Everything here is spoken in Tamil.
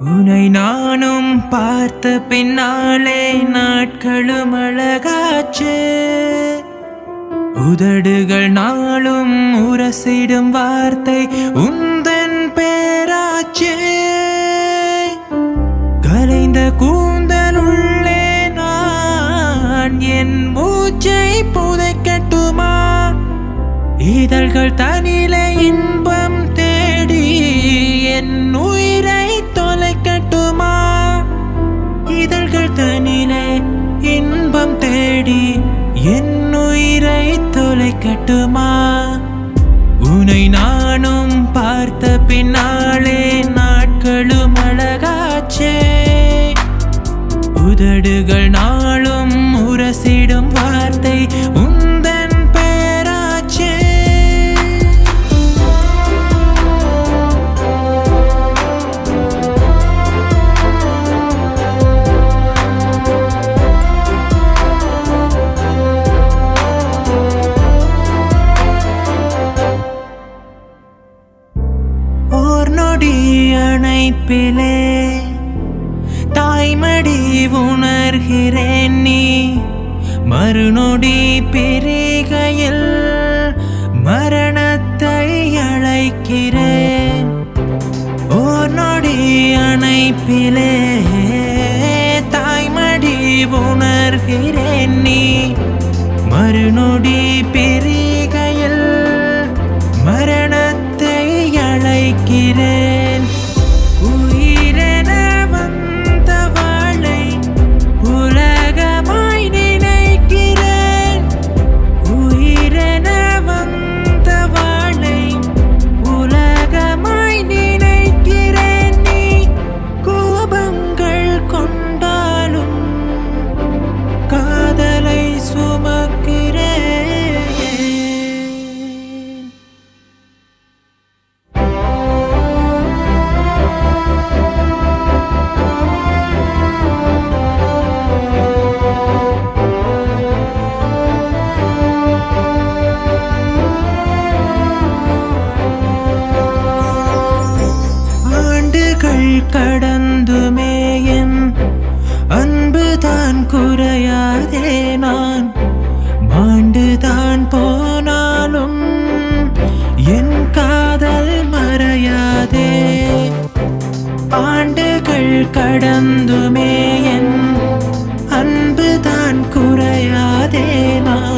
உனை நானும் பார்த்த பின்னாலே நாட்களும் அழகாச்சு உதடுகள் நாளும் உரசிடும் வார்த்தை உந்தன் பேராச்சே கலைந்த கூந்தலுள்ளே நான் என் மூச்சை புதைக்கட்டுமா இதழ்கள் தனிலே இன்பம் தேடி என் உயிரை தொலைக்கட்டுமா இதழ்கள் தனிலே இன்பம் தேடி என் உயிரை தொலைக்கட்டுமா உனை நானும் பார்த்த பின்னாலே நாட்களும் அழகாச்சே உதடுகள் நாளும் உரசிடும் வார்த்தை உந்தன் பேராச்சே ஓர் நொடி அணைப்பிலே தாய்மடி உணர்கிறேன் நீ மறுநொடி பிரிகையில் மரணத்தை அழைக்கிறேன் ஓர் நொடி அணைப்பிலே தாய்மடி உணர்கிறேன் நீ மறுநொடி பிரிகையில் மரணத்தை அழைக்கிறேன் உயிரென வந்தவளை உலகமாய் நினைக்கிறேன் உயிரென வந்தவளை உலகமாய் நினைக்கிறேன் நீ கோபங்கள் கொண்டாலும் காதலை சுமக்கிறேன் ஆண்டுகள் கடந்துமே என் அன்புதான் குறையாதே நான் மாண்டுதான் போனாலும் என் காதல் மறையாதே ஆண்டுகள் கடந்துமே என் அன்புதான் குறையாதே நான்